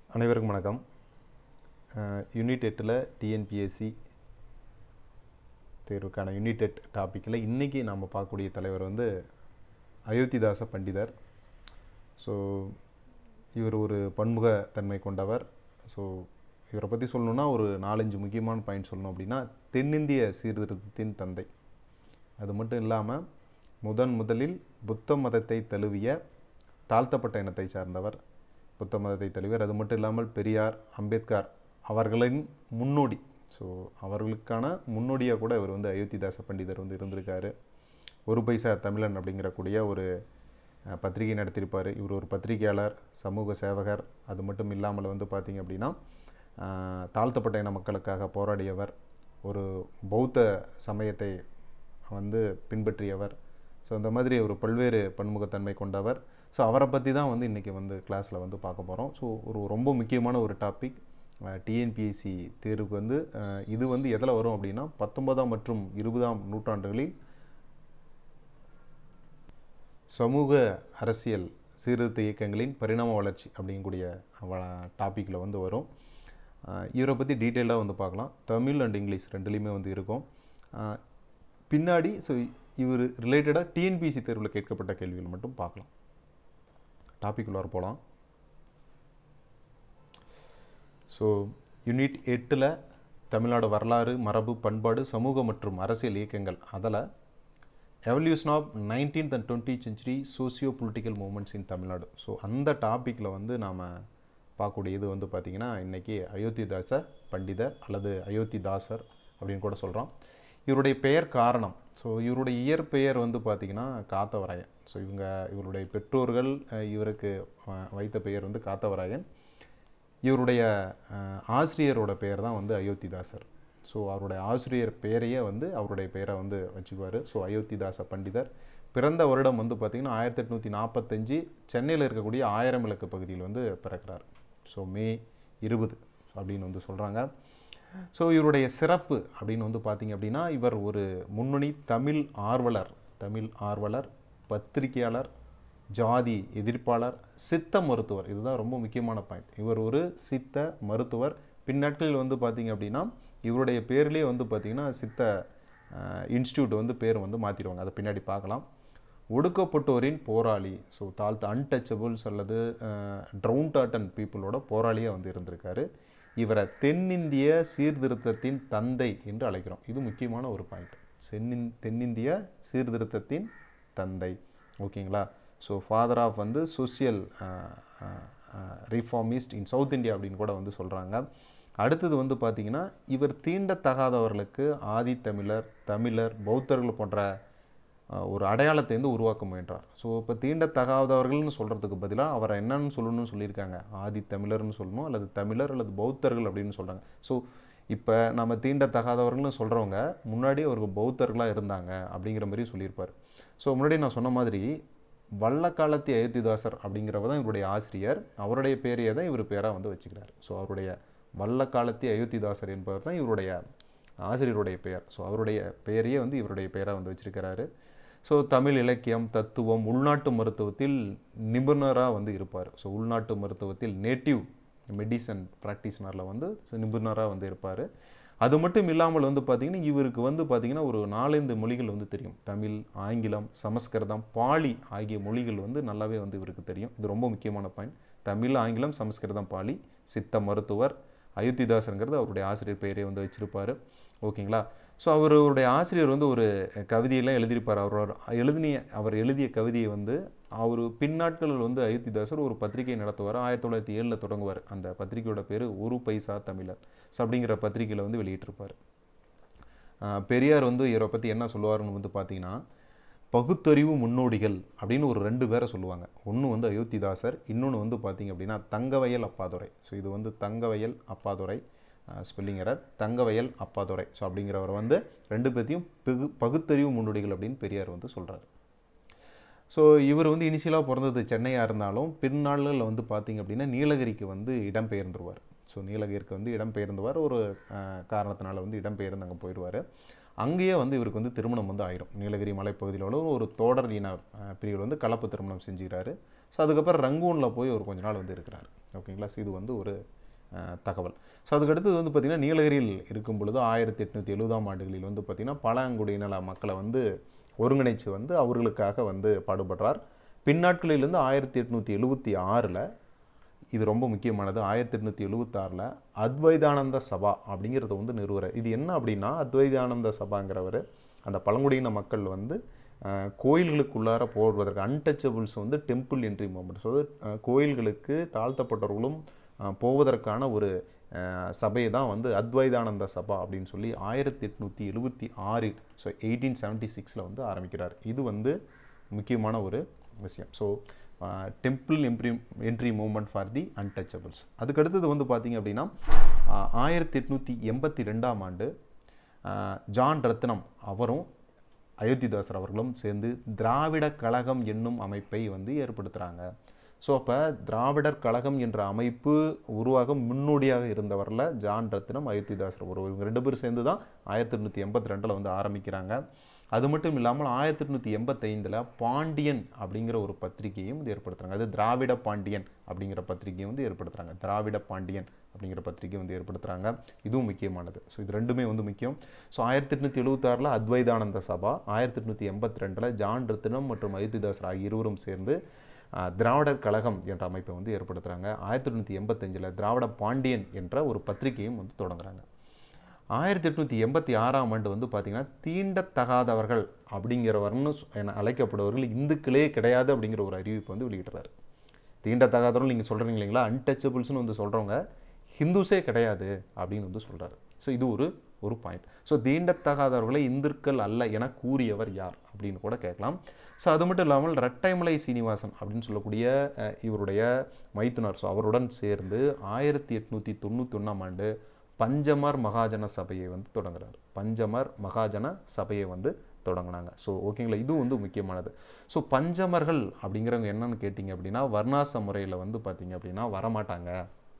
அனைவருக்கும் வணக்கம் யூனிட் எட்டில் டிஎன்பிஎஸ்சி தேர்வுக்கான யூனிட் எட் டாப்பிக்கில் இன்றைக்கி நாம் பார்க்கக்கூடிய தலைவர் வந்து அயோத்திதாச பண்டிதர் ஸோ இவர் ஒரு பன்முகத்தன்மை கொண்டவர் ஸோ இவரை பற்றி சொல்லணுன்னா ஒரு நாலஞ்சு முக்கியமான பாயிண்ட் சொல்லணும் அப்படின்னா தென்னிந்திய சீர்திருத்தத்தின் தந்தை அது மட்டும் இல்லாமல் முதன் முதலில் புத்த மதத்தை தழுவிய தாழ்த்தப்பட்ட இனத்தை சார்ந்தவர் புத்த மதத்தை தழுவியர் அது மட்டும் இல்லாமல் பெரியார் அம்பேத்கர் அவர்களின் முன்னோடி ஸோ அவர்களுக்கான முன்னோடியாக கூட இவர் வந்து அயோத்திதாச பண்டிதர் வந்து இருந்திருக்காரு ஒரு பைசா தமிழன் அப்படிங்கிற கூடிய ஒரு அஹ், பத்திரிகை நடத்தியிருப்பார் இவர் ஒரு பத்திரிகையாளர் சமூக சேவகர் அது மட்டும் இல்லாமல் வந்து பார்த்திங்க அப்படின்னா அஹ், தாழ்த்தப்பட்ட இன மக்களுக்காக போராடியவர் ஒரு பௌத்த சமயத்தை வந்து பின்பற்றியவர் ஸோ அந்த மாதிரி ஒரு பல்வேறு பன்முகத்தன்மை கொண்டவர் ஸோ அவரை பற்றி தான் வந்து இன்றைக்கி வந்து கிளாஸில் வந்து பார்க்க போகிறோம் ஸோ ஒரு ரொம்ப முக்கியமான ஒரு டாபிக் டிஎன்பிஎஸ்சி தேர்வுக்கு வந்து அஹ், இது வந்து எதில் வரும் அப்படின்னா பத்தொன்பதாம் மற்றும் இருபதாம் நூற்றாண்டுகளில் சமூக அரசியல் சீர்திருத்த இயக்கங்களின் பரிணாம வளர்ச்சி அப்படிங்கக்கூடிய டாப்பிக்கில் வந்து வரும் அஹ் இவரை பற்றி டீட்டெயிலாக வந்து பார்க்கலாம் தமிழ் அண்ட் இங்கிலீஷ் ரெண்டுலேயுமே வந்து இருக்கும் அஹ் பின்னாடி ஸோ இவர் ரிலேட்டடாக டிஎன்பிசி தேர்வில் கேட்கப்பட்ட கேள்விகள் மட்டும் பார்க்கலாம் டாபிக் உள்ளார போகலாம் ஸோ யூனிட் எட்டில் தமிழ்நாடு வரலாறு மரபு பண்பாடு சமூக மற்றும் அரசியல் இயக்கங்கள் அதில் evolution of nineteenth and twenty century socio political movements in Tamil Nadu so அந்த டாப்பிக்கில் வந்து நாம் பார்க்கக்கூடிய இது வந்து பார்த்திங்கன்னா இன்றைக்கி அயோத்திதாச பண்டிதர் அல்லது அயோத்திதாசர் அப்படின்னு கூட சொல்கிறோம் இவருடைய பெயர் காரணம் ஸோ இவருடைய இயற்பெயர் வந்து பார்த்திங்கன்னா காத்தவராயன் ஸோ இவங்க இவருடைய பெற்றோர்கள் அஹ், இவருக்கு அஹ், வைத்த பெயர் வந்து காத்தவராயன் இவருடைய அஹ், ஆசிரியரோட பெயர் தான் வந்து அயோத்திதாசர் ஸோ அவருடைய ஆசிரியர் பெயரையே வந்து அவருடைய பெயரை வந்து வச்சுக்குவார் ஸோ அயோத்திதாச பண்டிதர் பிறந்த வருடம் வந்து பார்த்திங்கன்னா ஆயிரத்தி எட்நூற்றி நாற்பத்தஞ்சு சென்னையில் இருக்கக்கூடிய ஆயிரம் விளக்கு பகுதியில் வந்து பிறக்கிறார் ஸோ மே இருபது அப்படின்னு வந்து சொல்கிறாங்க ஸோ இவருடைய சிறப்பு அப்படின்னு வந்து பார்த்திங்க அப்படின்னா இவர் ஒரு முன்னணி தமிழ் ஆர்வலர் தமிழ் ஆர்வலர் பத்திரிகையாளர் ஜாதி எதிர்ப்பாளர் சித்த மருத்துவர் இதுதான் ரொம்ப முக்கியமான பாயிண்ட் இவர் ஒரு சித்த மருத்துவர் பின்னாட்களில் வந்து பார்த்திங்க அப்படின்னா இவருடைய பேர்லேயே வந்து பார்த்திங்கன்னா சித்த இன்ஸ்டியூட் வந்து பேர் வந்து மாற்றிடுவாங்க அதை பின்னாடி பார்க்கலாம் ஒடுக்கப்பட்டோரின் போராளி ஸோ தாழ்த்த அன்டச்சபிள்ஸ் அல்லது ட்ரவுன் டாட்டன் பீப்புளோட போராளியாக வந்து இருந்திருக்காரு இவரை தென்னிந்திய சீர்திருத்தத்தின் தந்தை என்று அழைக்கிறோம் இது முக்கியமான ஒரு பாயிண்ட் சென்னின் தென்னிந்திய சீர்திருத்தத்தின் தந்தை ஓகேங்களா ஸோ ஃபாதர் ஆஃப் வந்து social reformist in south India அப்படின்னு கூட வந்து சொல்கிறாங்க அடுத்தது வந்து பார்த்திங்கன்னா இவர் தீண்டத்தகாதவர்களுக்கு ஆதித்தமிழர் தமிழர் பௌத்தர்கள் போன்ற அஹ், ஒரு அடையாளத்தை வந்து உருவாக்க முயன்றார் ஸோ இப்போ தீண்டத்தகாதவர்கள்னு சொல்கிறதுக்கு பதிலாக அவரை என்னன்னு சொல்லணும்னு சொல்லியிருக்காங்க ஆதி தமிழர்னு சொல்லணும் அல்லது தமிழர் அல்லது பௌத்தர்கள் அப்படின்னு சொல்கிறாங்க ஸோ இப்போ நம்ம தீண்டத்தகாதவர்கள்னு சொல்கிறவங்க முன்னாடி அவருக்கு பௌத்தர்களாக இருந்தாங்க அப்படிங்கிற மாதிரி சொல்லியிருப்பார் ஸோ முன்னாடி நான் சொன்ன மாதிரி வள்ளக்காலத்தி அயோத்திதாசர் அப்படிங்கிறவர் தான் இவருடைய ஆசிரியர் அவருடைய பேரையே தான் இவர் பேராக வந்து வச்சுக்கிறார் ஸோ அவருடைய வள்ளக்காலத்தி அயோத்திதாசர் என்பவர் தான் இவருடைய ஆசிரியருடைய பெயர் ஸோ அவருடைய பெயரையே வந்து இவருடைய பெயராக வந்து வச்சிருக்கிறாரு ஸோ தமிழ் இலக்கியம் தத்துவம் உள்நாட்டு மருத்துவத்தில் நிபுணராக வந்து இருப்பார் ஸோ உள்நாட்டு மருத்துவத்தில் நேட்டிவ் மெடிசன் ப்ராக்டிஸ்னரில் வந்து நிபுணராக வந்து இருப்பார் அது மட்டும் இல்லாமல் வந்து பார்த்திங்கன்னா இவருக்கு வந்து பார்த்திங்கன்னா ஒரு நாலஞ்சு மொழிகள் வந்து தெரியும் தமிழ் ஆங்கிலம் சமஸ்கிருதம் பாலி ஆகிய மொழிகள் வந்து நல்லாவே வந்து இவருக்கு தெரியும் இது ரொம்ப முக்கியமான பாயிண்ட் தமிழ் ஆங்கிலம் சமஸ்கிருதம் பாலி சித்த மருத்துவர் அயோத்திதாசருங்கிறது அவருடைய ஆசிரியர் பெயரே வந்து வச்சிருப்பார் ஓகேங்களா ஸோ அவருடைய ஆசிரியர் வந்து ஒரு கவிதையெல்லாம் எழுதியிருப்பார் அவர் எழுதினிய அவர் எழுதிய கவிதையை வந்து அவர் பின்னாட்களில் வந்து அயோத்திதாசர் ஒரு பத்திரிகை நடத்துவார் ஆயிரத்தி தொள்ளாயிரத்தி ஏழில் தொடங்குவார் அந்த பத்திரிகையோட பேர் ஒரு பைசா தமிழர் ஸோ அப்படிங்கிற பத்திரிகையில் வந்து வெளியிட்டிருப்பார் ஆஹ் பெரியார் வந்து இவரை பற்றி என்ன சொல்லுவாருன்னு வந்து பார்த்தீங்கன்னா பகுத்தறிவு முன்னோடிகள் அப்படின்னு ஒரு ரெண்டு பேரை சொல்லுவாங்க ஒன்று வந்து அயோத்திதாசர் இன்னொன்று வந்து பார்த்தீங்க அப்படின்னா தங்கவயல் அப்பாதுரை ஸோ இது வந்து Thangavayal Appadurai spelling error Thangavayal Appadurai so அப்படிங்கிறவர் வந்து ரெண்டு பேர்த்தையும் பகு பகுத்தறிவு முன்னோடிகள் அப்படின்னு பெரியார் வந்து சொல்கிறார் ஸோ இவர் வந்து இனிஷியலாக பிறந்தது சென்னையாக இருந்தாலும் பின்னாளில் வந்து பார்த்திங்க அப்படின்னா நீலகிரிக்கு வந்து இடம்பெயர்ந்துருவார் ஸோ நீலகிரிக்கு வந்து இடம்பெயர்ந்துவார் ஒரு அஹ், காரணத்தினால வந்து இடம்பெயர்ந்து அங்கே போயிடுவார் அங்கேயே வந்து இவருக்கு வந்து திருமணம் வந்து ஆயிரும் நீலகிரி மலைப்பகுதியில் உள்ள ஒரு தோடர் இன அஹ், பிரிவில் வந்து கலப்பு திருமணம் செஞ்சுக்கிறாரு ஸோ அதுக்கப்புறம் ரங்கூனில் போய் ஒரு கொஞ்ச நாள் வந்து இருக்கிறார் ஓகேங்களா ஸோ இது வந்து ஒரு அஹ், தகவல் ஸோ அதுக்கடுத்தது வந்து பார்த்திங்கன்னா நீலகிரியில் இருக்கும் பொழுது ஆயிரத்தி எட்நூற்றி எழுபதாம் ஆண்டுகளில் வந்து பார்த்திங்கன்னா பழங்குடியின மக்களை வந்து ஒருங்கிணைச்சு வந்து அவர்களுக்காக வந்து பாடுபடுறார் பின்னாட்களிலிருந்து ஆயிரத்தி எட்நூற்றி எழுபத்தி ஆறில் இது ரொம்ப முக்கியமானது ஆயிரத்தி எட்நூற்றி எழுபத்தாறில் அத்வைதானந்த சபா அப்படிங்கிறத வந்து நிறுவுறார் இது என்ன அப்படின்னா அத்வைதானந்த சபாங்கிறவர் அந்த பழங்குடியின மக்கள் வந்து அஹ், கோயில்களுக்குள்ளார போடுவதற்கு அன்டச்சபிள்ஸ் வந்து டெம்பிள் என்ட்ரி மூமெண்ட் ஸோ கோயில்களுக்கு தாழ்த்தப்பட்டவர்களும் அஹ், போவதற்கான ஒரு அஹ், சபையை தான் வந்து அத்வைதானந்த சபா அப்படின்னு சொல்லி ஆயிரத்தி எட்நூற்றி எழுபத்தி ஆறில் ஸோ எயிட்டீன் செவன்ட்டி சிக்ஸில் வந்து ஆரம்பிக்கிறார் இது வந்து முக்கியமான ஒரு விஷயம் ஸோ டெம்பிள் எம்ப்ரி entry movement for the untouchables அதுக்கடுத்தது வந்து பார்த்தீங்க அப்படின்னா ஆஹ், ஆயிரத்தி எட்நூற்றி எண்பத்தி ரெண்டாம் ஆண்டு ஆஹ், ஜான் ரத்னம் அவரும் அயோத்திதாசர் அவர்களும் சேர்ந்து திராவிட கழகம் என்னும் அமைப்பை வந்து ஏற்படுத்துகிறாங்க ஸோ அப்போ திராவிடர் கழகம் என்ற அமைப்பு உருவாக முன்னோடியாக இருந்தவரில் ஜான் ரத்னம் அயோத்திதாசர் ஒரு இவங்க ரெண்டு பேரும் சேர்ந்து தான் ஆயிரத்தி எட்நூற்றி எண்பத்தி ரெண்டில் வந்து ஆரம்பிக்கிறாங்க அது மட்டும் இல்லாமல் ஆயிரத்தி எட்நூற்றி எண்பத்தைந்தில் பாண்டியன் அப்படிங்கிற ஒரு பத்திரிகையும் வந்து ஏற்படுத்துகிறாங்க அது திராவிட பாண்டியன் அப்படிங்கிற பத்திரிகையும் வந்து ஏற்படுத்துகிறாங்க திராவிட பாண்டியன் அப்படிங்கிற பத்திரிகை வந்து ஏற்படுத்துகிறாங்க இதுவும் முக்கியமானது ஸோ இது ரெண்டுமே வந்து முக்கியம் ஸோ ஆயிரத்தி எட்நூற்றி எழுபத்தாறில் அத்வைதானந்த சபா ஆயிரத்தி எட்நூற்றி எண்பத்தி ரெண்டில் ஜான் ரத்னம் மற்றும் அயோத்திதாசர் ஆகிய இருவரும் சேர்ந்து ஆஹ், திராவிடர் கழகம் என்ற அமைப்பை வந்து ஏற்படுத்துகிறாங்க ஆயிரத்தி எட்நூற்றி எண்பத்தஞ்சில் திராவிட பாண்டியன் என்ற ஒரு பத்திரிகையும் வந்து தொடங்குறாங்க ஆயிரத்தி எட்நூற்றி எண்பத்தி ஆறாம் ஆண்டு வந்து பார்த்திங்கன்னா தீண்டத்தகாதவர்கள் அப்படிங்கிறவர்னு சொ- என அழைக்கப்படுபவர்கள் இந்துக்களே கிடையாது அப்படிங்கிற ஒரு அறிவிப்பு வந்து வெளியிடுறாரு தீண்டத்தகாதவர்கள் நீங்கள் சொல்கிறீங்க இல்லைங்களா அன்டச்சபிள்ஸ்னு வந்து சொல்கிறவங்க ஹிந்துஸே கிடையாது அப்படின்னு வந்து சொல்கிறாரு ஸோ இது ஒரு ஒரு பாயிண்ட் ஸோ தீண்டத்தகாதவர்களை இந்துக்கள் அல்ல என கூறியவர் யார் அப்படின்னு கூட கேட்கலாம் ஸோ அது மட்டும் இல்லாமல் ரெட்டைமலை சீனிவாசன் அப்படின்னு சொல்லக்கூடிய அஹ், இவருடைய மைத்துனர் ஸோ அவருடன் சேர்ந்து ஆயிரத்தி எட்நூற்றி தொண்ணூத்தொன்னாம் ஆண்டு பஞ்சமர் மகாஜன சபையை வந்து தொடங்குறாரு பஞ்சமர் மகாஜன சபையை வந்து தொடங்கினாங்க ஸோ ஓகேங்களா இதுவும் வந்து முக்கியமானது ஸோ பஞ்சமர்கள் அப்படிங்கிறவங்க என்னன்னு கேட்டிங்க அப்படின்னா வர்ணாச முறையில் வந்து பார்த்தீங்க அப்படின்னா வரமாட்டாங்க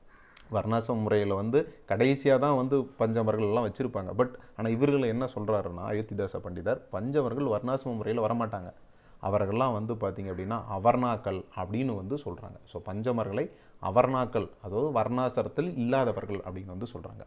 வர்ணாச முறையில் வந்து கடைசியாக தான் வந்து பஞ்சமர்கள் எல்லாம் வச்சுருப்பாங்க பட் ஆனால் இவர்கள் என்ன சொல்கிறாருன்னா அயோத்திதாச பண்டிதர் பஞ்சமர்கள் வர்ணாசிரம முறையில் வரமாட்டாங்க அவர்கள்லாம் வந்து பார்த்திங்க அப்படின்னா அவர்ணாக்கள் அப்படின்னு வந்து சொல்கிறாங்க ஸோ பஞ்சமர்களை அவர்ணாக்கள் அதாவது வர்ணாசிரத்தில் இல்லாதவர்கள் அப்படின்னு வந்து சொல்கிறாங்க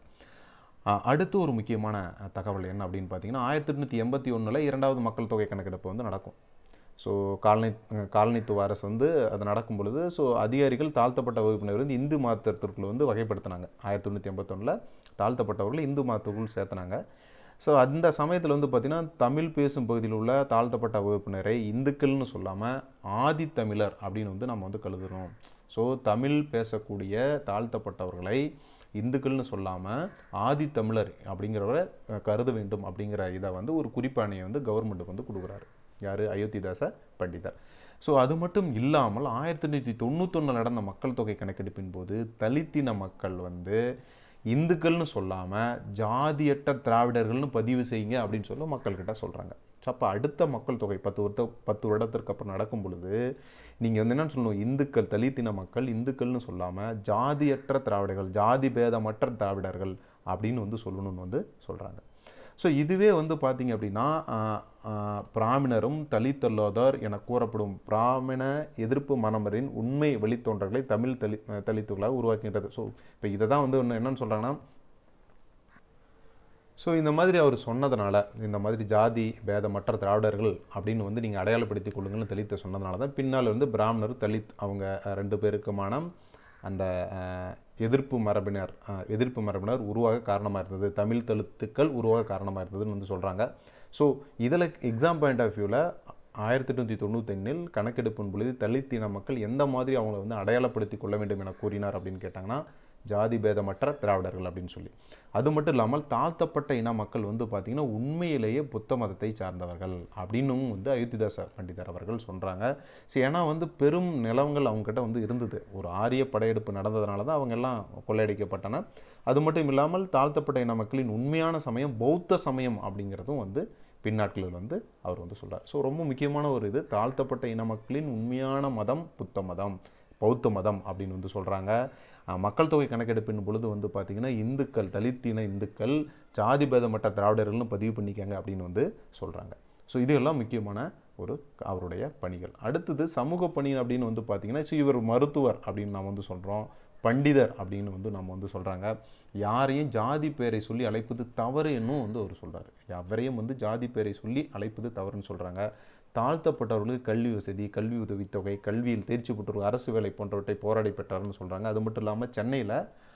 அடுத்து ஒரு முக்கியமான அஹ், தகவல் என்ன அப்படின்னு பார்த்தீங்கன்னா ஆயிரத்தி எட்நூற்றி எண்பத்தி ஒன்றில் இரண்டாவது மக்கள் தொகை கணக்கெடுப்பு வந்து நடக்கும் ஸோ காலனி அஹ், காலனித்துவ அரசு வந்து அது நடக்கும் பொழுது ஸோ அதிகாரிகள் தாழ்த்தப்பட்ட வகுப்பினர் வந்து இந்து மதத்திற்குள் வந்து வகைப்படுத்தினாங்க ஆயிரத்தி தொண்ணூற்றி எண்பத்தொன்னில் தாழ்த்தப்பட்டவர்கள் இந்து மதத்துக்குள் சேர்த்துனாங்க ஸோ அந்த சமயத்தில் வந்து பார்த்திங்கன்னா தமிழ் பேசும் பகுதியில் உள்ள தாழ்த்தப்பட்ட வகுப்பினரை இந்துக்கள்னு சொல்லாமல் ஆதித்தமிழர் அப்படின்னு வந்து நம்ம வந்து கருதுகிறோம் ஸோ தமிழ் பேசக்கூடிய தாழ்த்தப்பட்டவர்களை இந்துக்கள்னு சொல்லாமல் ஆதித்தமிழர் அப்படிங்கிறவரை அஹ், கருத வேண்டும் அப்படிங்கிற இதை வந்து ஒரு குறிப்பாணையை வந்து கவர்மெண்ட்டுக்கு வந்து கொடுக்குறாரு யார் அயோத்திதாச பண்டிதர் ஸோ அது மட்டும் இல்லாமல் ஆயிரத்தி எண்ணூற்றி தொண்ணூத்தொன்னில் நடந்த மக்கள் தொகை கணக்கெடுப்பின் போது தலித்தின மக்கள் வந்து இந்துக்கள்னு சொல்லாமல் ஜாதியற்ற திராவிடர்கள்னு பதிவு செய்யுங்க அப்படின்னு சொல்லி மக்கள்கிட்ட சொல்கிறாங்க ஸோ அப்போ அடுத்த மக்கள் தொகை பத்து வருத்த பத்து வருடத்திற்கு அப்புறம் நடக்கும் பொழுது நீங்கள் வந்து என்னன்னு சொல்லணும் இந்துக்கள் தலித்தின மக்கள் இந்துக்கள்னு சொல்லாமல் ஜாதியற்ற திராவிடர்கள் ஜாதி பேதமற்ற திராவிடர்கள் அப்படின்னு வந்து சொல்லணும்னு வந்து சொல்கிறாங்க ஸோ இதுவே வந்து பார்த்தீங்க அப்படின்னா ஆஹ், ஆஹ், பிராமணரும் தலித்தல்லோதர் என கூறப்படும் பிராமண எதிர்ப்பு மனமரின் உண்மை வழித்தோன்றல்களை தமிழ் தலி அஹ், தலித்துகளாக உருவாக்கின்றது ஸோ இப்போ இதை தான் வந்து ஒன்று என்னன்னு சொல்கிறாங்கன்னா ஸோ இந்த மாதிரி அவர் சொன்னதுனால இந்த மாதிரி ஜாதி பேதமற்ற திராவிடர்கள் அப்படின்னு வந்து நீங்கள் அடையாளப்படுத்திக் கொள்ளுங்கள்னு தலித்தை சொன்னதுனால தான் பின்னால் வந்து பிராமணர் தலித் அவங்க அஹ், ரெண்டு பேருக்குமான அந்த அஹ், எதிர்ப்பு மரபினர் அஹ், எதிர்ப்பு மரபினர் உருவாக காரணமாக இருந்தது தமிழ் தலித்துக்கள் உருவாக காரணமாக இருந்ததுன்னு வந்து சொல்கிறாங்க ஸோ இதில் எக்ஸாம் பாயிண்ட் ஆஃப் வியூவில் ஆயிரத்தி எட்நூற்றி தொண்ணூத்தொன்னில் கணக்கெடுப்பின் பொழுது தலித்தின மக்கள் எந்த மாதிரி அவங்கள வந்து அடையாளப்படுத்தி கொள்ள வேண்டும் என கூறினார் அப்படின்னு கேட்டாங்கன்னா ஜாதி பேதமற்ற திராவிடர்கள் அப்படின்னு சொல்லி அது மட்டும் இல்லாமல் தாழ்த்தப்பட்ட இன மக்கள் வந்து பார்த்திங்கன்னா உண்மையிலேயே புத்த மதத்தை சார்ந்தவர்கள் அப்படின்னும் வந்து அயோத்திதாச பண்டிதர் அவர்கள் சொல்கிறாங்க சரி ஏன்னா வந்து பெரும் நிலவங்கள் அவங்ககிட்ட வந்து இருந்தது ஒரு ஆரிய படையெடுப்பு நடந்ததுனால தான் அவங்க எல்லாம் கொள்ளையடிக்கப்பட்டன அது மட்டும் இல்லாமல் தாழ்த்தப்பட்ட இன மக்களின் உண்மையான சமயம் பௌத்த சமயம் அப்படிங்கிறதும் வந்து பின்னாட்களில் வந்து அவர் வந்து சொல்றார் ஸோ ரொம்ப முக்கியமான ஒரு இது தாழ்த்தப்பட்ட இன மக்களின் உண்மையான மதம் புத்த மதம் பௌத்த மதம் அப்படின்னு வந்து சொல்கிறாங்க மக்கள் தொகை கணக்கெடுப்பின் பொழுது வந்து பார்த்திங்கன்னா இந்துக்கள் தலித்தின இந்துக்கள் ஜாதி பேதமற்ற திராவிடர்கள்னு பதிவு பண்ணிக்கங்க அப்படின்னு வந்து சொல்கிறாங்க ஸோ இது எல்லாம் முக்கியமான ஒரு அவருடைய பணிகள் அடுத்தது சமூக பணி அப்படின்னு வந்து பார்த்திங்கன்னா ஸோ இவர் மருத்துவர் அப்படின்னு நாம் வந்து சொல்கிறோம் பண்டிதர் அப்படின்னு வந்து நம்ம வந்து சொல்கிறாங்க யாரையும் ஜாதி பேரை சொல்லி அழைப்பது தவறு என்னும் வந்து அவர் சொல்கிறார் எவரையும் வந்து ஜாதி பேரை சொல்லி அழைப்பது தவறுன்னு சொல்கிறாங்க தாழ்த்தப்பட்டவர்களுக்கு கல்வி வசதி கல்வி உதவித்தொகை கல்வியில் தேர்ச்சி பெற்றவர்கள் அரசு வேலை போன்றவற்றை போராடி பெற்றார்னு சொல்கிறாங்க அது மட்டும் இல்லாமல் சென்னையில்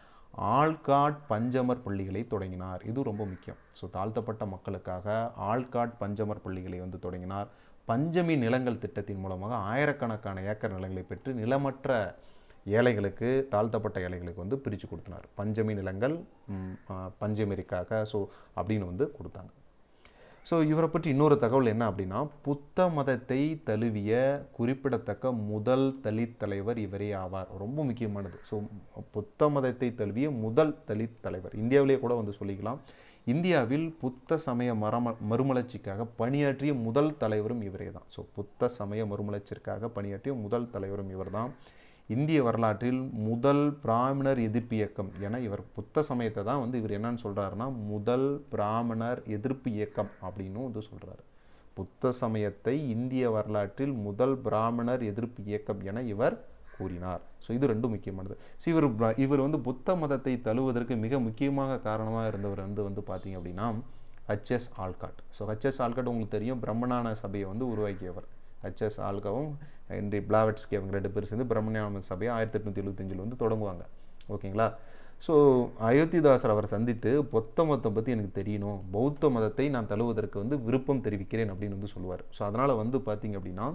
ஆள்காட் பஞ்சமர் பள்ளிகளை தொடங்கினார் இது ரொம்ப முக்கியம் ஸோ தாழ்த்தப்பட்ட மக்களுக்காக ஆள்காட் பஞ்சமர் பள்ளிகளை வந்து தொடங்கினார் பஞ்சமி நிலங்கள் திட்டத்தின் மூலமாக ஆயிரக்கணக்கான ஏக்கர் நிலங்களை பெற்று நிலமற்ற ஏழைகளுக்கு தாழ்த்தப்பட்ட ஏழைகளுக்கு வந்து பிரித்து கொடுத்தினார் பஞ்சமி நிலங்கள் ம், ஆ, பஞ்சமிரிக்காக ஸோ அப்படின்னு வந்து கொடுத்தாங்க ஸோ இவரை பற்றி இன்னொரு தகவல் என்ன அப்படின்னா புத்த மதத்தை தழுவிய குறிப்பிடத்தக்க முதல் தலித் தலைவர் இவரே ஆவார் ரொம்ப முக்கியமானது ஸோ புத்த மதத்தை தழுவிய முதல் தலித் தலைவர் இந்தியாவிலே கூட வந்து சொல்லிக்கலாம் இந்தியாவில் புத்த சமய மரம மறுமலர்ச்சிக்காக பணியாற்றிய முதல் தலைவரும் இவரே தான் ஸோ புத்த சமய மறுமலர்ச்சிக்காக பணியாற்றிய முதல் தலைவரும் இவர்தான் இந்திய வரலாற்றில் முதல் பிராமணர் எதிர்ப்பு இயக்கம் என இவர் புத்த சமயத்தை தான் வந்து இவர் என்னன்னு சொல்றாருன்னா முதல் பிராமணர் எதிர்ப்பு இயக்கம் அப்படின்னு வந்து சொல்றாரு புத்த சமயத்தை இந்திய வரலாற்றில் முதல் பிராமணர் எதிர்ப்பு இயக்கம் என இவர் கூறினார் ஸோ இது ரெண்டும் முக்கியமானது ஸோ இவர் ப- இவர் வந்து புத்த மதத்தை தழுவதற்கு மிக முக்கியமாக காரணமாக இருந்தவர் வந்து வந்து பார்த்தீங்க அப்படின்னா H S Olcott so H S Olcott உங்களுக்கு தெரியும் பிரம்மணான சபையை வந்து உருவாக்கியவர் ஹச்எஸ் ஆல்காவும் ஹென்ரி பிளாவட்ஸ்கி அவங்க ரெண்டு பேரும் சேர்ந்து பிரம்மணான சபையை ஆயிரத்தி எட்நூற்றி எழுபத்தஞ்சில் வந்து தொடங்குவாங்க ஓகேங்களா ஸோ அயோத்திதாசர் அவரை சந்தித்து புத்த மதத்தை பற்றி எனக்கு தெரியணும் பௌத்த மதத்தை நான் தழுவதற்கு வந்து விருப்பம் தெரிவிக்கிறேன் அப்படின்னு வந்து சொல்லுவார் ஸோ அதனால் வந்து பார்த்தீங்க அப்படின்னா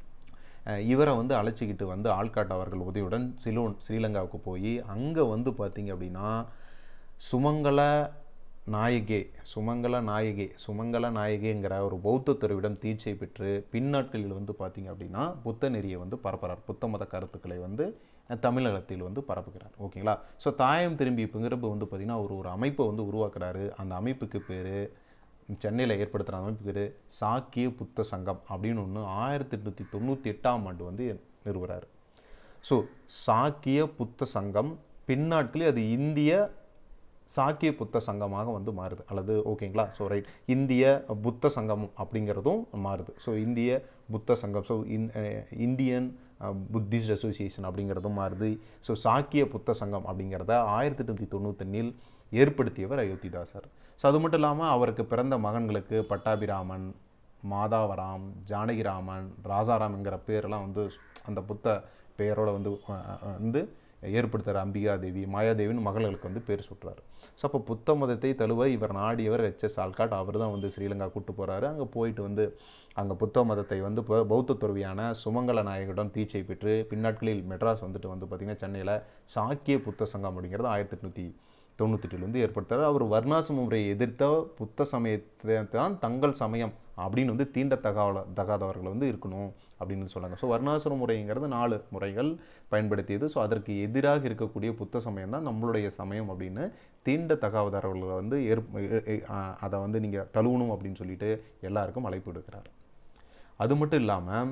அஹ் இவரை வந்து அழைச்சிக்கிட்டு வந்து ஆள்காட் அவர்கள் உதவியுடன் சிலோன் ஸ்ரீலங்காவுக்கு போய் அங்கே வந்து பார்த்தீங்க அப்படின்னா சுமங்கல நாயகே சுமங்கல நாயகே சுமங்கல நாயகேங்கிற ஒரு பௌத்த துறவிடம் தீட்சை பெற்று பின்னாட்களில் வந்து பார்த்தீங்க அப்படின்னா புத்த நெறியை வந்து பரப்புகிறார் புத்த மத கருத்துக்களை வந்து அஹ், தமிழகத்தில் வந்து பரப்புகிறார் ஓகேங்களா ஸோ தாயம் திரும்பி இப்போங்கிறப்ப வந்து பார்த்திங்கன்னா ஒரு ஒரு அமைப்பை வந்து உருவாக்குறாரு அந்த அமைப்புக்கு பேர் சென்னையில் ஏற்படுத்துகிற அமைப்பு பேர் சாக்கிய புத்த சங்கம் அப்படின்னு ஒன்று ஆயிரத்தி எட்நூற்றி தொண்ணூற்றி எட்டாம் ஆண்டு வந்து நிறுவுறாரு ஸோ சாக்கிய புத்த சங்கம் பின்னாட்களில் அது இந்திய சாக்கிய புத்த சங்கமாக வந்து மாறுது அல்லது ஓகேங்களா ஸோ ரைட் இந்திய புத்த சங்கம் அப்படிங்கிறதும் மாறுது ஸோ இந்திய புத்த சங்கம் so in Indian Buddhist association அப்படிங்கிறதும் மாறுது ஸோ சாக்கிய புத்த சங்கம் அப்படிங்கிறத ஆயிரத்தி எட்நூற்றி தொண்ணூத்தொன்னில் ஏற்படுத்தியவர் அயோத்திதாசர் ஸோ அது மட்டும் இல்லாமல் அவருக்கு பிறந்த மகன்களுக்கு பட்டாபிராமன் மாதாவராம் ஜானகிராமன் ராசாராம்ங்கிற பேரெல்லாம் வந்து அந்த புத்த பெயரோட வந்து அஹ், அஹ், வந்து ஏற்படுத்துகிற அம்பிகா தேவி மாயாதேவின்னு மகள்களுக்கு வந்து பேர் சுட்டுறாரு ஸோ அப்போ புத்த மதத்தை தழுவ இவர் நாடியவர் ஹெச்எஸ் ஆல்காட் அவர் தான் வந்து ஸ்ரீலங்கா கூட்டு போகிறாரு அங்கே போயிட்டு வந்து அங்கே புத்த மதத்தை வந்து பௌ- பௌத்த துறவியான சுமங்கல நாயகரிடம் தீட்சை பெற்று பின்னாட்களில் மெட்ராஸ் வந்துட்டு வந்து பார்த்திங்கன்னா சென்னையில் சாக்கிய புத்த சங்கம் அப்படிங்கிறது ஆயிரத்தி எட்நூற்றி தொண்ணூத்தெட்டுலேருந்து ஏற்படுத்துறாரு அவர் வர்ணாசிரம முறையை எதிர்த்த புத்த சமயத்தை தான் தங்கள் சமயம் அப்படின்னு வந்து தீண்டத்தகாத தகாதவர்கள் வந்து இருக்கணும் அப்படின்னு சொன்னாங்க ஸோ வர்ணாசிரம முறைங்கிறது நாலு முறைகள் பயன்படுத்தியது ஸோ அதற்கு எதிராக இருக்கக்கூடிய புத்த சமயம் தான் நம்மளுடைய சமயம் அப்படின்னு தீண்டத்தகாதவர்களை வந்து ஏற் எ- எ- அ- அதை வந்து நீங்கள் தழுவணும் அப்படின்னு சொல்லிட்டு எல்லாருக்கும் அழைப்பு விடுக்கிறார் அது மட்டும் இல்லாமல்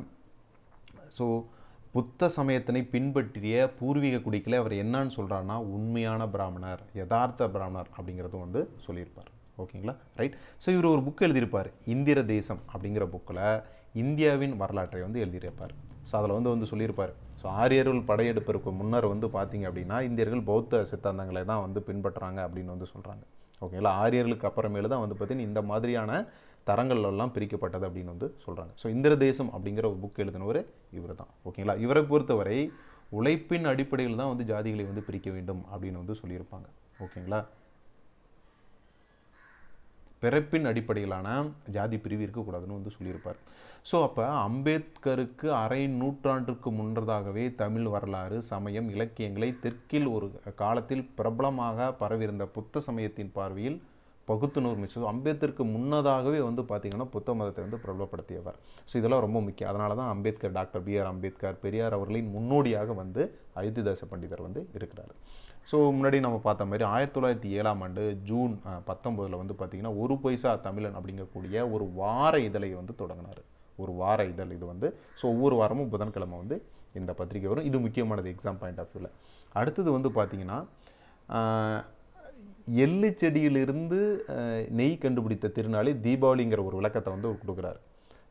ஸோ புத்த சமயத்தினை பின்பற்றிய பூர்வீக குடிகளை அவர் என்னன்னு சொல்கிறாருன்னா உண்மையான பிராமணர் யதார்த்த பிராமணர் அப்படிங்கிறதும் வந்து சொல்லியிருப்பார் ஓகேங்களா ரைட் ஸோ இவர் ஒரு புக் எழுதியிருப்பார் இந்திர தேசம் அப்படிங்கிற புக்கில் இந்தியாவின் வரலாற்றை வந்து எழுதியிருப்பார் ஸோ அதில் வந்து வந்து சொல்லியிருப்பார் ஸோ ஆரியர்கள் படையெடுப்பிற்கு முன்னர் வந்து பார்த்தீங்க அப்படின்னா இந்தியர்கள் பௌத்த சித்தாந்தங்களை தான் வந்து பின்பற்றுறாங்க அப்படின்னு வந்து சொல்கிறாங்க ஓகேங்களா ஆரியர்களுக்கு அப்புறமேலு தான் வந்து பார்த்தீங்கன்னா இந்த மாதிரியான தரங்கள் எல்லாம் பிரிக்கப்பட்டது அப்படின்னு வந்து சொல்கிறாங்க ஸோ இந்திர தேசம் அப்படிங்கிற ஒரு புக் எழுதினவர் இவர் தான் ஓகேங்களா இவரை பொறுத்தவரை உழைப்பின் அடிப்படையில் தான் வந்து ஜாதிகளை வந்து பிரிக்க வேண்டும் அப்படின்னு வந்து சொல்லியிருப்பாங்க ஓகேங்களா பிறப்பின் அடிப்படையிலான ஜாதி பிரிவு இருக்கக்கூடாதுன்னு வந்து சொல்லியிருப்பார் ஸோ அப்போ அம்பேத்கருக்கு அரை நூற்றாண்டுக்கு முன்னதாகவே தமிழ் வரலாறு சமயம் இலக்கியங்களை தெற்கில் ஒரு காலத்தில் பிரபலமாக பரவியிருந்த புத்த சமயத்தின் பார்வையில் பகுத்துணர்வு மிச்சம் அம்பேத்கருக்கு முன்னதாகவே வந்து பார்த்திங்கன்னா புத்த மதத்தை வந்து பிரபலப்படுத்தியவர் ஸோ இதெல்லாம் ரொம்ப முக்கியம் அதனால தான் Ambedkar doctor B R Ambedkar Periyar அவர்களின் முன்னோடியாக வந்து அயோத்திதாச பண்டிதர் வந்து இருக்கிறார் ஸோ முன்னாடி நம்ம பார்த்த மாதிரி ஆயிரத்தி தொள்ளாயிரத்தி ஏழாம் ஆண்டு ஜூன் பத்தொம்போதில் வந்து பார்த்திங்கன்னா ஒரு பைசா தமிழன் அப்படிங்கக்கூடிய ஒரு வார இதழை வந்து தொடங்கினார் ஒரு வார இதழ் இது வந்து ஸோ ஒவ்வொரு வாரமும் புதன்கிழமை வந்து இந்த பத்திரிக்கை வரும் இது முக்கியமானது எக்ஸாம் பாயிண்ட் ஆஃப் வியூவில் அடுத்தது வந்து பார்த்திங்கன்னா ஆஹ், எள்ளு செடியிலிருந்து ஆஹ், நெய் கண்டுபிடித்த திருநாளே தீபாவளிங்கிற ஒரு விளக்கத்தை வந்து அவர் கொடுக்குறாரு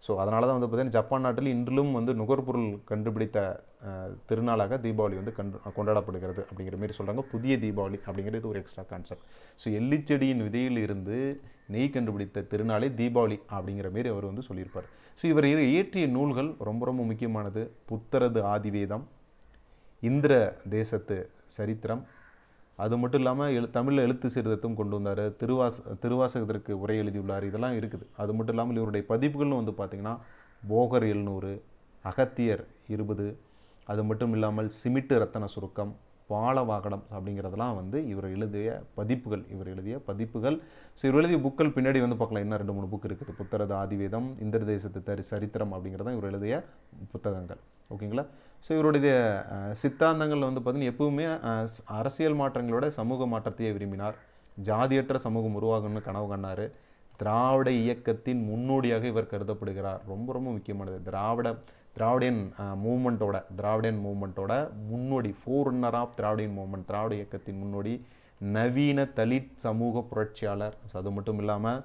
ஸோ அதனால தான் வந்து பார்த்தீங்கன்னா ஜப்பான் நாட்டில் இன்றிலும் வந்து நுகர்பொருள் கண்டுபிடித்த அஹ், திருநாளாக தீபாவளி வந்து கண்டு கொண்டாடப்படுகிறது அப்படிங்கிற மாதிரி சொல்கிறாங்க புதிய தீபாவளி அப்படிங்கிறது ஒரு எக்ஸ்ட்ரா கான்செப்ட் ஸோ எள்ளிச்செடியின் விதையில் இருந்து நெய் கண்டுபிடித்த திருநாளே தீபாவளி அப்படிங்கிற மாரி அவர் வந்து சொல்லியிருப்பார் ஸோ இவர் இய- இயற்றிய நூல்கள் ரொம்ப ரொம்ப முக்கியமானது புத்தரது ஆதிவேதம் இந்திர தேசத்து சரித்திரம் அது மட்டும் இல்லாமல் எழு தமிழில் எழுத்து சீர்திருத்தம் கொண்டு வந்தார் திருவாச திருவாசகத்திற்கு உரை எழுதியுள்ளார் இதெல்லாம் இருக்குது அது மட்டும் இல்லாமல் இவருடைய பதிப்புகள்னு வந்து பார்த்திங்கன்னா போகர் எழுநூறு அகத்தியர் இருபது அது மட்டும் இல்லாமல் சிமிட்டு ரத்தன சுருக்கம் பாலவாகடம் அப்படிங்கிறதெல்லாம் வந்து இவர் எழுதிய பதிப்புகள் இவர் எழுதிய பதிப்புகள் ஸோ இவர் எழுதிய புக்கள் பின்னாடி வந்து பார்க்கலாம் இன்னும் ரெண்டு மூணு புக் இருக்குது புத்தரது ஆதிவேதம் இந்திர தேசத்து தரி சரித்திரம் அப்படிங்கிறது தான் இவர் எழுதிய புத்தகங்கள் ஓகேங்களா ஸோ இவருடைய அஹ், சித்தாந்தங்கள் வந்து பார்த்தீங்கன்னா எப்பவுமே அஹ், ஸ்- அரசியல் மாற்றங்களோட சமூக மாற்றத்தையே விரும்பினார் ஜாதியற்ற சமூகம் உருவாகணும்னு கனவு கண்டார் திராவிட இயக்கத்தின் முன்னோடியாக இவர் கருதப்படுகிறார் ரொம்ப ரொம்ப முக்கியமானது திராவிட திராவிடியன் மூமெண்ட்டோட திராவிடியன் மூமெண்ட்டோட முன்னோடி forerunner of Dravidian movement திராவிட இயக்கத்தின் முன்னோடி நவீன தலித் சமூக புரட்சியாளர் So, அது மட்டும் இல்லாமல்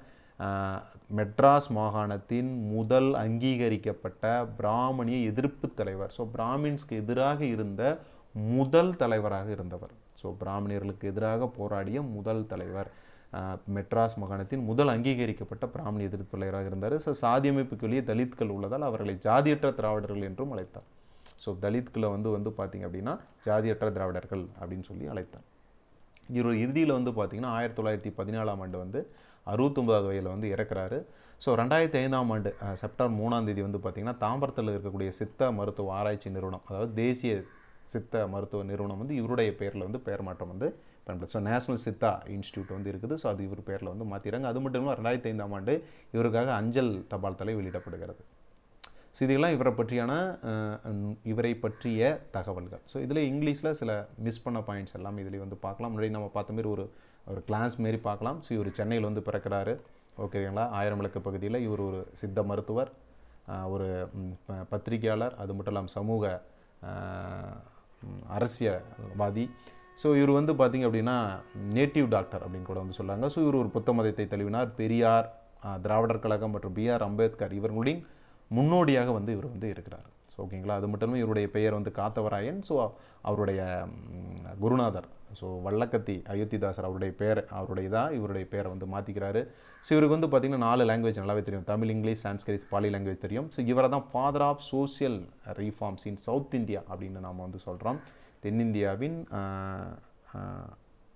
மெட்ராஸ் மாகாணத்தின் முதல் அங்கீகரிக்கப்பட்ட பிராமணிய எதிர்ப்பு தலைவர் ஸோ பிராமின்ஸ்க்கு எதிராக இருந்த முதல் தலைவராக இருந்தவர் ஸோ பிராமணியர்களுக்கு எதிராக போராடிய முதல் தலைவர் ஆஹ், மெட்ராஸ் மாகாணத்தின் முதல் அங்கீகரிக்கப்பட்ட பிராமணிய எதிர்ப்பு தலைவராக இருந்தார் ஸோ சாதி அமைப்புக்கு வெளியே தலித்கள் உள்ளதால் அவர்களை ஜாதியற்ற திராவிடர்கள் என்றும் அழைத்தார் ஸோ தலித்களை வந்து வந்து பார்த்தீங்க அப்படின்னா ஜாதியற்ற திராவிடர்கள் அப்படின்னு சொல்லி அழைத்தார் இவர் இறுதியில் வந்து பார்த்தீங்கன்னா ஆயிரத்தி தொள்ளாயிரத்தி பதினாலாம் ஆண்டு வந்து அறுபத்தொம்பதாவது வயதில் வந்து இறக்குறாரு ஸோ ரெண்டாயிரத்தி ஐந்தாம் ஆண்டு அஹ், செப்டம்பர் மூணாம் தேதி வந்து பார்த்தீங்கன்னா தாம்பரத்தில் இருக்கக்கூடிய சித்த மருத்துவ ஆராய்ச்சி நிறுவனம் அதாவது தேசிய சித்த மருத்துவ நிறுவனம் வந்து இவருடைய பேரில் வந்து பெயர் மாற்றம் வந்து பண்ணப்படுது ஸோ நேஷனல் சித்தா இன்ஸ்டியூட் வந்து இருக்குது ஸோ அது இவர் பேரில் வந்து மாற்றிடுறாங்க அது மட்டும் இல்லாமல் ரெண்டாயிரத்தி ஐந்தாம் ஆண்டு இவருக்காக அஞ்சல் தபால் தலை வெளியிடப்படுகிறது ஸோ இதெல்லாம் இவரை பற்றியான அஹ், ந- இவரை பற்றிய தகவல்கள் ஸோ இதில் இங்கிலீஷில் சில மிஸ் பண்ண பாயிண்ட்ஸ் எல்லாம் இதில் வந்து பார்க்கலாம் முன்னாடி நம்ம பார்த்த மாதிரி ஒரு ஒரு கிளாஸ் மாரி பார்க்கலாம் ஸோ இவர் சென்னையில் வந்து பிறக்கிறாரு ஓகேங்களா ஆயிரம் விளக்கு பகுதியில் இவர் ஒரு சித்த மருத்துவர் அஹ், ஒரு ம், ப- பத்திரிகையாளர் அது மட்டும் இல்லாமல் சமூக அஹ், ம், அரசியல்வாதி ஸோ இவர் வந்து பார்த்தீங்க அப்படின்னா நேட்டிவ் டாக்டர் அப்படின்னு கூட வந்து சொல்கிறாங்க ஸோ இவர் ஒரு புத்த மதத்தை தழுவினார் பெரியார் அஹ், திராவிடர் கழகம் மற்றும் பிஆர் அம்பேத்கர் இவர்களுடைய முன்னோடியாக வந்து இவர் வந்து இருக்கிறார் ஸோ ஓகேங்களா அது மட்டும் இல்லாமல் இவருடைய பெயர் வந்து காத்தவராயன் ஸோ அவருடைய ம், குருநாதர் ஸோ வல்லக்கத்தி அயோத்திதாசர் அவருடைய பேர் அவருடைய இதாக இவருடைய பேரை வந்து மாற்றிக்கிறாரு ஸோ இவருக்கு வந்து பார்த்திங்கன்னா நாலு லாங்குவேஜ் நல்லாவே தெரியும் Tamil English Sanskrit Pali language தெரியும் ஸோ இவரை தான் father of social reforms in south India அப்படின்னு நாம் வந்து சொல்கிறோம் தென்னிந்தியாவின் ஆஹ், ஆஹ்,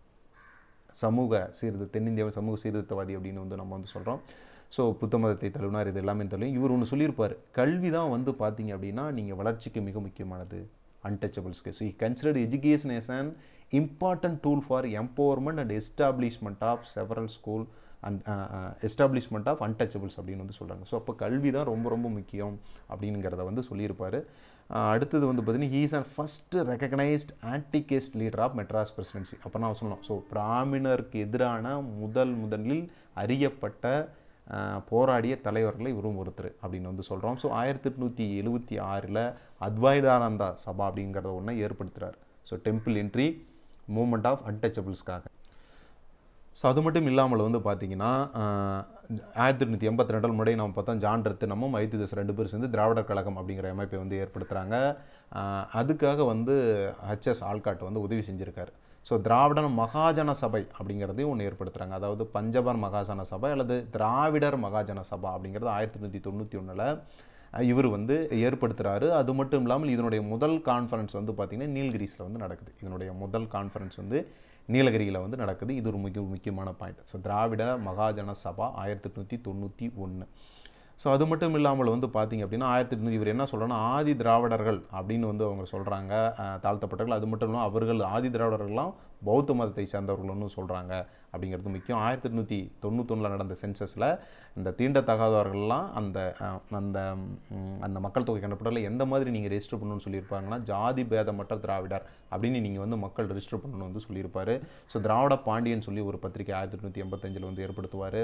சமூக சீர்திரு தென்னிந்தியாவின் சமூக சீர்திருத்தவாதி அப்படின்னு வந்து நம்ம வந்து சொல்கிறோம் ஸோ புத்த மதத்தை தழுவினார் இது எல்லாமே தெரியும் இவர் ஒன்று சொல்லியிருப்பார் கல்வி தான் வந்து பார்த்தீங்க அப்படின்னா நீங்கள் வளர்ச்சிக்கு மிக முக்கியமானது அன்டச்சபிள்ஸ்க்கு so considered education as an important tool for empowerment and establishment of several school and establishment of untouchables அப்படின்னு வந்து சொல்கிறாங்க ஸோ அப்போ கல்வி தான் ரொம்ப ரொம்ப முக்கியம் அப்படிங்கிறத வந்து சொல்லியிருப்பார் ஆஹ் அடுத்தது வந்து பார்த்தீங்கன்னா he's and first recognised anticaste leader of Madras presidency அப்போ நான் சொல்லணும் ஸோ பிராமினருக்கு எதிரான முதல் முதலில் அறியப்பட்ட ஆஹ் போராடிய தலைவர்களை இவரும் ஒருத்தர் அப்படின்னு வந்து சொல்கிறோம் ஸோ ஆயிரத்தி எட்நூற்றி எழுபத்தி ஆறில் அத்வைதானந்தா சபா அப்படிங்கிறத ஒன்றை ஏற்படுத்துகிறார் so temple entry movement of அன்டச்சபிள்ஸ்க்காக ஸோ அது மட்டும் இல்லாமல் வந்து பார்த்தீங்கன்னா ஆஹ், ஆயிரத்தி எட்நூற்றி எண்பத்தி ரெண்டில் முன்னாடி நம்ம பார்த்தோம் ஜான் ரத்தினமும் ஐத்திதாஸ் ரெண்டு பேரும் சேர்ந்து திராவிடர் கழகம் அப்படிங்கிற அமைப்பை வந்து ஏற்படுத்துகிறாங்க ஆஹ், அதுக்காக வந்து ஹெச்எஸ் ஆல்காட் வந்து உதவி செஞ்சுருக்காரு ஸோ திராவிடன் மகாஜன சபை அப்படிங்கிறதையும் ஒன்று ஏற்படுத்துகிறாங்க அதாவது பஞ்சபர் மகாஜன சபை அல்லது திராவிடர் மகாஜன சபா அப்படிங்கிறது ஆயிரத்தி எட்நூற்றி தொண்ணூற்றி ஒன்றில் இவர் வந்து ஏற்படுத்துகிறாரு அது மட்டும் இல்லாமல் இதனுடைய முதல் கான்ஃபரன்ஸ் வந்து பார்த்திங்கன்னா நீலகிரிஸில் வந்து நடக்குது இதனுடைய முதல் கான்ஃபரன்ஸ் வந்து நீலகிரியில் வந்து நடக்குது இது ஒரு மிக முக்கியமான பாயிண்ட் ஸோ திராவிட மகாஜன சபா ஆயிரத்தி எட்நூற்றி தொண்ணூற்றி ஒன்று ஸோ அது மட்டும் இல்லாமல் வந்து பார்த்தீங்க அப்படின்னா ஆயிரத்தி எட்நூற்றி இவர் என்ன சொல்கிறேன்னா ஆதி திராவிடர்கள் அப்படின்னு வந்து அவங்க சொல்கிறாங்க தாழ்த்தப்பட்டவர்கள் அது மட்டும் இல்லாமல் அவர்கள் ஆதி திராவிடர்கள்லாம் பௌத்த மதத்தை சேர்ந்தவர்கள்னு சொல்கிறாங்க அப்படிங்கிறது முக்கியம் ஆயிரத்தி எட்நூற்றி தொண்ணூத்தொன்னில் நடந்த சென்சஸில் இந்த தீண்டத்தகாதவர்கள்லாம் அந்த அஹ், அந்த ம், அந்த மக்கள் தொகை கணப்படத்தில் எந்த மாதிரி நீங்கள் ரெஜிஸ்டர் பண்ணணும்னு சொல்லியிருப்பாங்கன்னா ஜாதி பேதமற்ற திராவிடர் அப்படின்னு நீங்கள் வந்து மக்கள் ரெஜிஸ்டர் பண்ணணும்னு வந்து சொல்லியிருப்பார் ஸோ திராவிட பாண்டியன் சொல்லி ஒரு பத்திரிகை ஆயிரத்தி எட்நூற்றி எண்பத்தஞ்சில் வந்து ஏற்படுத்துவார்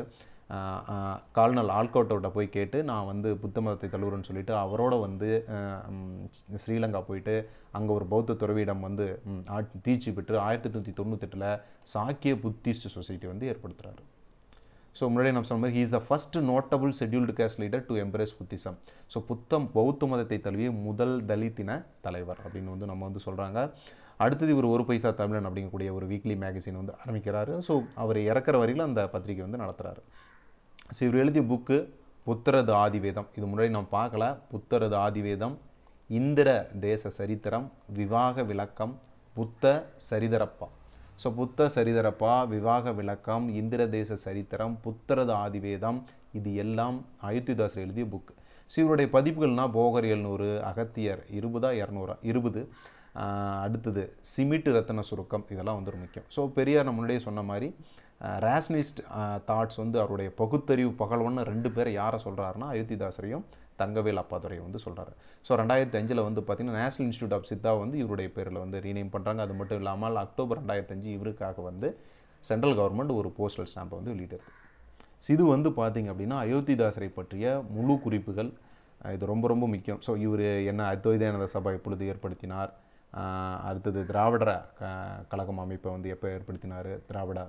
கால்னல் ஆல்கோட்டோட போய் கேட்டு நான் வந்து புத்த மதத்தை தழுவுறேன்னு சொல்லிட்டு அவரோட வந்து அஹ், ம், ஸ்ரீலங்கா போயிட்டு அங்கே ஒரு பௌத்த துறவியிடம் வந்து ம், ஆட்- தீட்சி பெற்று ஆயிரத்தி எட்நூற்றி தொண்ணூத்தெட்டில் சாக்கிய புத்திஸ்ட் சொசைட்டி வந்து ஏற்படுத்துகிறாரு ஸோ முன்னாடி நம்ம சொன்ன மாதிரி he is the first notable scheduled caste leader to embrace Buddhism so புத்தம் பௌத்த மதத்தை தழுவிய முதல் தலித்தின தலைவர் அப்படின்னு வந்து நம்ம வந்து சொல்கிறாங்க அடுத்தது இவர் ஒரு பைசா தமிழன் அப்படிங்கக்கூடிய ஒரு வீக்லி மேகசின் வந்து ஆரம்பிக்கிறாரு ஸோ அவர் இறக்குற வரையிலும் அந்த பத்திரிகை வந்து நடத்துகிறாரு ஸோ இவர் எழுதிய புக்கு புத்தரது ஆதிவேதம் இது முன்னாடி நம்ம பார்க்கல புத்தரது ஆதிவேதம் இந்திர தேச சரித்திரம் விவாக விளக்கம் புத்த சரிதரப்பா ஸோ புத்த சரிதரப்பா விவாக விளக்கம் இந்திர தேச சரித்திரம் புத்தரது ஆதிவேதம் இது எல்லாம் அயோத்திதாசர் எழுதிய புக் ஸோ இவருடைய பதிப்புகள்னால் போகர் எழுநூறு அகத்தியர் இருபதா இரநூறா இருபது அடுத்தது சிமிட்டு ரத்தன சுருக்கம் இதெல்லாம் வந்து ஒரு முக்கியம் ஸோ பெரியார் நம்ம முன்னாடியே சொன்ன மாதிரி ரேஷனலிஸ்ட் தாட்ஸ் வந்து அவருடைய பகுத்தறிவு பகல்வன்னு ரெண்டு பேரை யாரை சொல்கிறாருன்னா அயோத்திதாசரையும் தங்கவேல் அப்பாதுரையை வந்து சொல்கிறாரு ஸோ ரெண்டாயிரத்தி அஞ்சில் வந்து பார்த்திங்கன்னா நேஷனல் இன்ஸ்டியூட் ஆஃப் சித்தா வந்து இவருடைய பேரில் வந்து ரீநேம் பண்ணுறாங்க அது மட்டும் இல்லாமல் அக்டோபர் ரெண்டாயிரத்தி அஞ்சு இவருக்காக வந்து சென்ட்ரல் கவர்மெண்ட் ஒரு போஸ்டல் ஸ்டாம்பை வந்து வெளியிட்டிருக்கு ஸோ இது வந்து பார்த்திங்க அப்படின்னா அயோத்திதாசரை பற்றிய முழு குறிப்புகள் இது ரொம்ப ரொம்ப முக்கியம் ஸோ இவர் என்ன அத்வைதானந்த சபா எப்பொழுது ஏற்படுத்தினார் அடுத்தது திராவிட கழகம் அமைப்பை வந்து எப்போ ஏற்படுத்தினார் திராவிட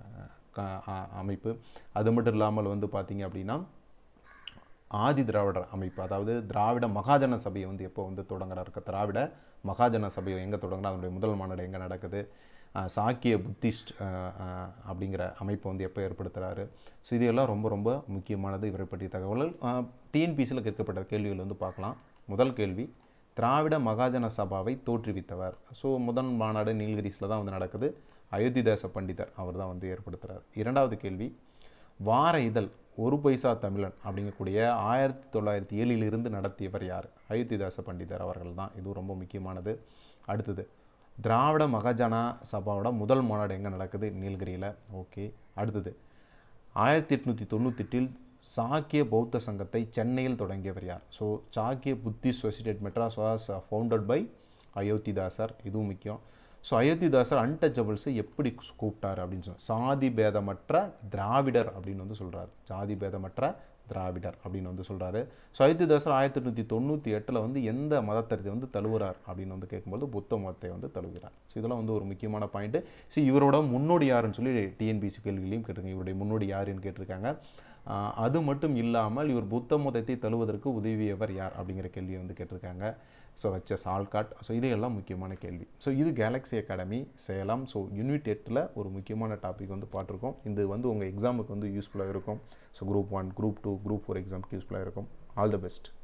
அமைப்பு அது மட்டும் இல்லாமல் வந்து பார்த்திங்க அப்படின்னா ஆதி திராவிடர் அமைப்பு அதாவது திராவிட மகாஜன சபையை வந்து எப்போ வந்து தொடங்குறாரு திராவிட மகாஜன சபையை எங்கே தொடங்குறா அதனுடைய முதல் மாநாடு எங்கே நடக்குது சாக்கிய புத்திஸ்ட் அப்படிங்கிற அமைப்பை வந்து எப்போ ஏற்படுத்துகிறாரு ஸோ இது எல்லாம் ரொம்ப ரொம்ப முக்கியமானது இவரை பற்றிய தகவல்கள் டிஎன்பிசியில் கேட்கப்பட்ட கேள்விகள் வந்து பார்க்கலாம் முதல் கேள்வி திராவிட மகாஜன சபாவை தோற்றுவித்தவர் ஸோ முதல் மாநாடு நீலகிரிஸில் தான் வந்து நடக்குது அயோத்திதாச பண்டிதர் அவர் தான் வந்து ஏற்படுத்துகிறார் இரண்டாவது கேள்வி வார இதழ் ஒரு பைசா தமிழன் அப்படிங்கக்கூடிய ஆயிரத்தி தொள்ளாயிரத்தி ஏழிலிருந்து நடத்தியவர் யார் அயோத்திதாச பண்டிதர் அவர்கள் தான் இதுவும் ரொம்ப முக்கியமானது அடுத்தது திராவிட மகாஜனா சபாவோட முதல் மாநாடு எங்கே நடக்குது நீலகிரியில் ஓகே அடுத்தது ஆயிரத்தி எட்நூற்றி தொண்ணூத்தெட்டில் சாக்கிய பௌத்த சங்கத்தை சென்னையில் தொடங்கியவர் யார் so Sakya Buddhist society Madras was founded by Ayothidasar இதுவும் முக்கியம் ஸோ அயோத்திதாசர் அன்டச்சபிள்ஸை எப்படி கூப்பிட்டார் அப்படின்னு சொன்னார் சாதி பேதமற்ற திராவிடர் அப்படின்னு வந்து சொல்கிறார் சாதி பேதமற்ற திராவிடர் அப்படின்னு வந்து சொல்கிறாரு ஸோ அயோத்திதாசர் ஆயிரத்தி எட்நூற்றி தொண்ணூற்றி எட்டில் வந்து எந்த மதத்தரத்தை வந்து தழுவுறார் அப்படின்னு வந்து கேட்கும்போது புத்த மதத்தை வந்து தழுவுகிறார் ஸோ இதெல்லாம் வந்து ஒரு முக்கியமான பாயிண்ட்டு ஸோ இவரோட முன்னோடி யாருன்னு சொல்லி டிஎன்பிசி கேள்வியிலையும் கேட்டிருக்காங்க இவருடைய முன்னோடி யாருன்னு கேட்டிருக்காங்க அது மட்டும் இல்லாமல் இவர் புத்த மதத்தை தழுவதற்கு உதவியவர் யார் அப்படிங்கிற கேள்வியை வந்து கேட்டிருக்காங்க ஸோ வச்ச சால்காட் ஸோ இதையெல்லாம் முக்கியமான கேள்வி ஸோ இது galaxy academy Salem so unit எட்டில் ஒரு முக்கியமான டாபிக் வந்து பார்த்துருக்கோம் இது வந்து உங்கள் எக்ஸாமுக்கு வந்து யூஸ்ஃபுல்லாக இருக்கும் so group one group two group four எக்ஸாமுக்கு யூஸ்ஃபுல்லாக இருக்கும் ஆல் த பெஸ்ட்